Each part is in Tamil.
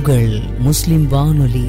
உங்கள் முஸ்லிம் வானொலி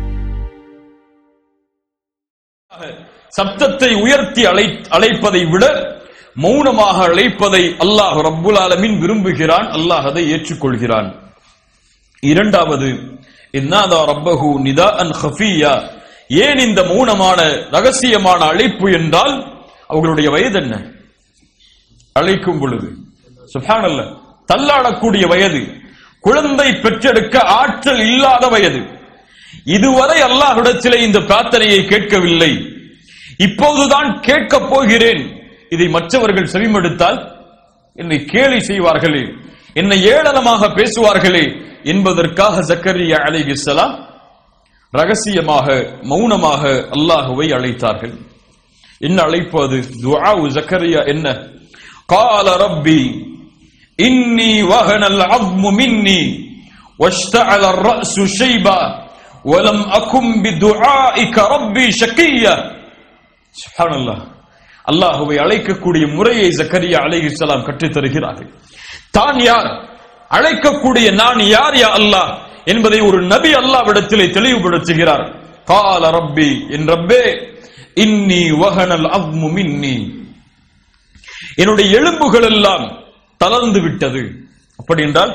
சப்தத்தை உயர்த்தி அழை அழைப்பதை விட மௌனமாக அழைப்பதை அல்லாஹ் ரப்புல் ஆலமீன் விரும்புகிறான் அல்லாஹ் அதை ஏற்றுக்கொள்கிறான் இரண்டாவது இன்னாதா ரப்பஹு நிதாஅன் ஹஃபியா ஏன் இந்த மௌனமான ரகசியமான அழைப்பு என்றால் அவர்களுடைய வயது என்ன அழைக்கும் பொழுது சுப்ஹானல்ல தள்ளாடக்கூடிய வயது குழந்தை பெற்றெடுக்க ஆற்றல் இல்லாத வயது இதுவரை அல்லாஹ்விடத்திலே இந்த பிரார்த்தனையை கேட்கவில்லை இப்போதுதான் கேட்கப் போகிறேன் இதை மற்றவர்கள் செவிமடுத்தால் என்னை கேலி செய்வார்களே என்னை ஏளனமாக பேசுவார்களே என்பதற்காக ஜக்கரியா அலைஹிஸ்ஸலாம் ரகசியமாக மௌனமாக அல்லாஹுவை அழைத்தார்கள் என்ன அழைப்பு அது துஆ ஜக்கரியா என்ன قال ربي إني وهن العظم مني واشتعل الرأس شيبا ولم أكن بدعائك ربي شقيا سبحان الله அல்லாஹுவை அழைக்கக்கூடிய முறையை ஜக்கரியா அலைஹிஸ்ஸலாம் கற்றுத் தருகிறார்கள் தான் யார் அழைக்கக்கூடிய நான் யார் யா அல்லாஹ் என்பதை ஒரு நபி அல்லாவிடத்திலே தெளிவுபடுத்துகிறார் கால ரப்பி என் ரப்பே இன்னி வஹனல் அவ்மு மின்னி என்னுடைய எலும்புகள் எல்லாம் தளர்ந்து விட்டது அப்படி என்றால்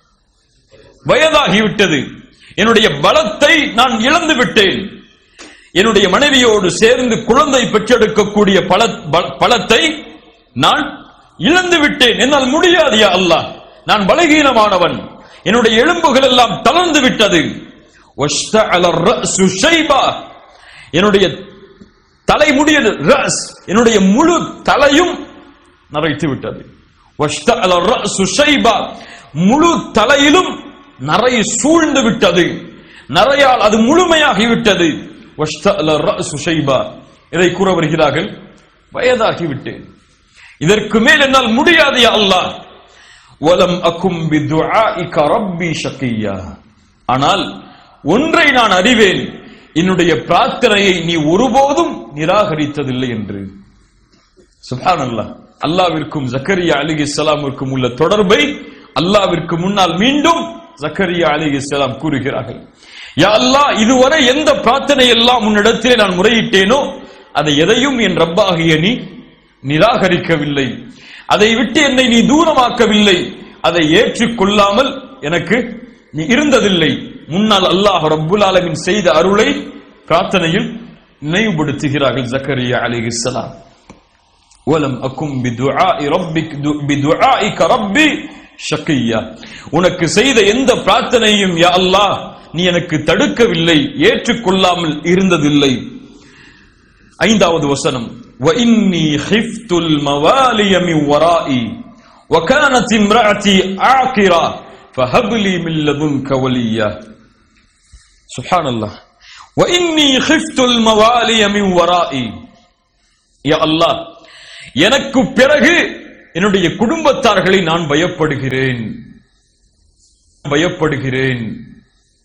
வயதாகிவிட்டது என்னுடைய பலத்தை நான் இழந்து விட்டேன் என்னுடைய மனைவியோடு சேர்ந்து குழந்தை பெற்றெடுக்கக்கூடிய பல ப- பலத்தை நான் இழந்து விட்டேன் என்னால் முடியாது யா அல்லாஹ் நான் பலகீனமானவன் என்னுடைய எலும்புகள் எல்லாம் தளர்ந்து விட்டது வஷ்தஅல الرأس شيبا. என்னுடைய தலைமுடிய ரஸ் என்னுடைய முழு தலையும் நரைத்து விட்டது வஷ்தஅல الرأس شيبا. முழு தலையிலும் நரை சூழ்ந்து விட்டது நரையால் அது முழுமையாகிவிட்டது வஷ்தஅல الرأس شيبا. இதை கூற வருகிறார்கள் வயதாகிவிட்டேன் இதற்கு மேல் என்னால் முடியாது யா அல்லாஹ் வலம் அக்கும் பிதுஆஇக ரப்பி ஷகியா ஆனால் ஒன்றை நான் அறிவேன் என்னுடைய பிரார்த்தனையை நீ ஒருபோதும் நிராகரித்ததில்லை என்று சுப்ஹானல்லாஹ் அல்லாவிற்கும் ஜக்கரியா அலிஹிஸ்ஸலாமிற்கும் உள்ள தொடர்பை அல்லாவிற்கு முன்னால் மீண்டும் ஜக்கரியா அலிஹிஸ்ஸலாம் கூறுகிறார்கள் யா அல்லாஹ் இதுவரை எந்த பிரார்த்தனை எல்லாம் உன்னிடத்திலே நான் முறையிட்டேனோ அதை எதையும் என் ரப்பாகிய நீ நிராகரிக்கவில்லை அதை விட்டு என்னை நீ தூரமாக்கவில்லை அதை ஏற்றுக்கொள்ளாமல் எனக்கு நீ இருந்ததில்லை முன்னால் அல்லாஹ் ரப்புல் ஆலமீன் செய்த அருளை பிரார்த்தனையில் நினைவுபடுத்துகிறார்கள் ஜக்கரியா அலைஹிஸ்ஸலாம் வலம் அக்கும் பிதுஆஇ ரப்பிக் து- பிதுஆஇக ரப்பி ஷக்கியா உனக்கு செய்த எந்த பிரார்த்தனையும் யா அல்லாஹ் நீ எனக்கு தடுக்கவில்லை ஏற்றுக்கொள்ளாமல் இருந்ததில்லை ஐந்தாவது வசனம் وَإِنِّي خِفْتُ الْمَوَالِيَ مِنْ وَرَائِي وَكَانَتِ امْرَأَتِي عَاقِرًا فَهَبْ لِي مِنْ لَدُنْكَ وَلِيًّا سبحان الله وَإِنِّي خِفْتُ الْمَوَالِيَ مِنْ وَرَائِي யா அல்லாஹ் எனக்கு பிறகு என்னுடைய குடும்பத்தார்களை நான் பயப்படுகிறேன் பயப்படுகிறேன்